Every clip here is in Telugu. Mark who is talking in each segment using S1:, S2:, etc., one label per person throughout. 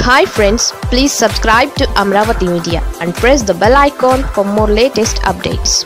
S1: hi friends please subscribe to Amaravati media and press the bell icon for more latest updates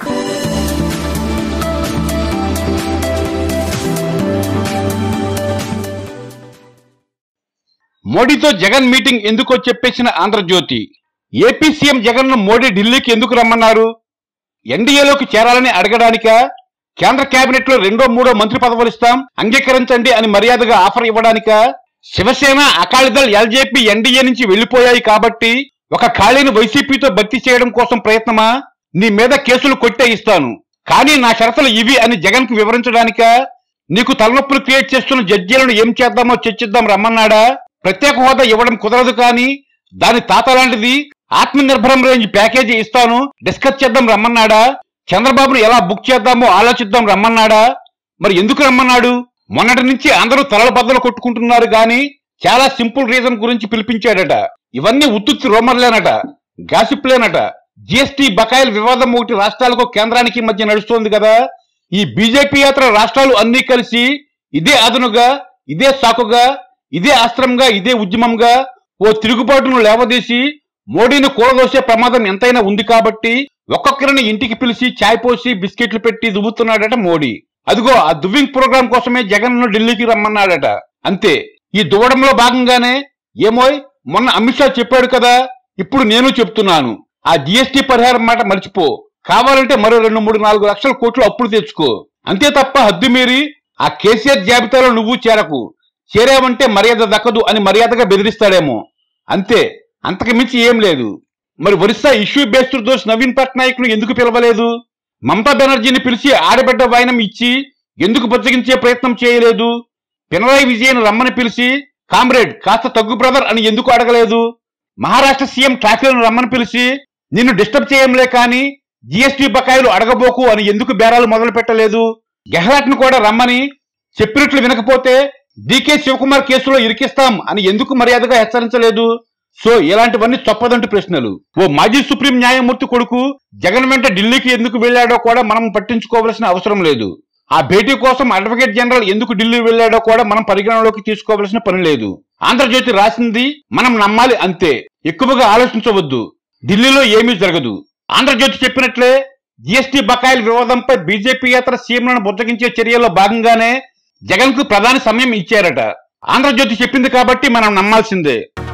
S2: మోడీతో జగన్ మీటింగ్ ఎందుకో చెప్పేసిన ఆంధ్రజ్యోతి ఏపీ సీఎం జగన్ ను మోడీ ఢిల్లీకి ఎందుకు రమ్మన్నారు ఎన్డీఏలోకి చేరాలని అడగడానికా కేంద్ర కేబినెట్ లో రెండో మూడో మంత్రి పదవులు ఇస్తాం అంగీకరించండి అని మర్యాదగా ఆఫర్ ఇవ్వడానికా శివసేన అకాలీదళ్ ఎల్జేపీ ఎన్డీఏ నుంచి వెళ్లిపోయాయి కాబట్టి ఒక ఖాళీని వైసీపీతో భర్తీ చేయడం కోసం ప్రయత్నమా నీ మీద కేసులు కొట్టే ఇస్తాను కానీ నా షరతులు ఇవి అని జగన్ కు వివరించడానికా నీకు తలనొప్పులు క్రియేట్ చేస్తున్న జడ్జీలను ఏం చేద్దామో చర్చిద్దాం రమ్మన్నాడా ప్రత్యేక హోదా ఇవ్వడం కుదరదు కానీ దాని తాత లాంటిది ఆత్మనిర్భరం రేంజ్ ప్యాకేజీ ఇస్తాను డిస్కస్ చేద్దాం రమ్మన్నాడా చంద్రబాబును ఎలా బుక్ చేద్దామో ఆలోచిద్దాం రమ్మన్నాడా మరి ఎందుకు రమ్మన్నాడు మొన్నటి నుంచి అందరూ తలల బద్దలు కొట్టుకుంటున్నారు గాని చాలా సింపుల్ రీజన్ గురించి పిలిపించాడట ఇవన్నీ ఉత్తుత్తి రోమర్లేనట గాసిప్లేనట జిఎస్టీ బకాయిల వివాదం ఒకటి రాష్ట్రాలకు కేంద్రానికి మధ్య నడుస్తోంది కదా ఈ బీజేపీ యాత్ర రాష్ట్రాలు అన్ని కలిసి ఇదే అదనుగా ఇదే సాకుగా ఇదే అస్త్రంగా ఇదే ఉద్యమంగా ఓ తిరుగుబాటును లేవదీసి మోడీని కూలదోసే ప్రమాదం ఎంతైనా ఉంది కాబట్టి ఒక్కొక్కరిని ఇంటికి పిలిచి చాయ్ పోసి బిస్కెట్లు పెట్టి దువ్వుతున్నాడట మోడీ అదిగో ఆ దువ్వింగ్ ప్రోగ్రాం కోసమే జగన్ ను ఢిల్లీకి రమ్మన్నాడట అంతే ఈ దువ్వడంలో భాగంగానే ఏమోయ్ మొన్న అమిత్ షా చెప్పాడు కదా ఇప్పుడు నేను చెప్తున్నాను ఆ జిఎస్టీ పరిహారం మాట మర్చిపో కావాలంటే మరో రెండు మూడు నాలుగు లక్షల కోట్లు అప్పులు తెచ్చుకో అంతే తప్ప హద్దు మీరి ఆ కేసీఆర్ జాబితాలో నువ్వు చేరకు చేరావంటే మర్యాద దక్కదు అని మర్యాదగా బెదిరిస్తాడేమో అంతే అంతకు మించి ఏం లేదు మరి ఒరిస్సా ఇష్యూ బేస్డ్ దోష్ నవీన్ పట్నాయక్ ను ఎందుకు పిలవలేదు మమతా బెనర్జీని పిలిచి ఆడబిడ్డ వాయనం ఇచ్చి ఎందుకు బుజ్జగించే ప్రయత్నం చేయలేదు పినరాయి విజయన్ రమ్మని పిలిచి కామ్రేడ్ కాస్త తగ్గు బ్రదర్ అని ఎందుకు అడగలేదు మహారాష్ట్ర సీఎం ఠాకరేను రమ్మని పిలిచి నిన్ను డిస్టర్బ్ చేయంలే కానీ జిఎస్టీ బకాయిలు అడగబోకు అని ఎందుకు బేరాలు మొదలు పెట్టలేదు గెహ్లాట్ ను కూడా రమ్మని చెప్పినట్లు వినకపోతే డీకే శివకుమార్ కేసులో ఇరికిస్తాం అని ఎందుకు మర్యాదగా హెచ్చరించలేదు సో ఇలాంటివన్నీ తప్పదంటు ప్రశ్నలు ఓ మాజీ సుప్రీం న్యాయమూర్తి కొడుకు జగన్ వెంట ఢిల్లీకి ఎందుకు వెళ్ళాడో కూడా మనం పట్టించుకోవాల్సిన అవసరం లేదు ఆ భేటీ కోసం అడ్వకేట్ జనరల్ ఎందుకు ఢిల్లీ వెళ్ళాడో కూడా మనం పరిగణలోకి తీసుకోవాల్సిన పని లేదు ఆంధ్రజ్యోతి రాసింది మనం నమ్మాలి అంతే ఎక్కువగా ఆలోచించవద్దు ఢిల్లీలో ఏమీ జరగదు ఆంధ్రజ్యోతి చెప్పినట్లే జిఎస్టీ బకాయిల వివాదంపై బీజేపీ యాత్ర సీఎంలను బుజ్జగించే చర్యల్లో భాగంగానే జగన్ కు ప్రధాని సమయం ఇచ్చారట ఆంధ్రజ్యోతి చెప్పింది కాబట్టి మనం నమ్మాల్సిందే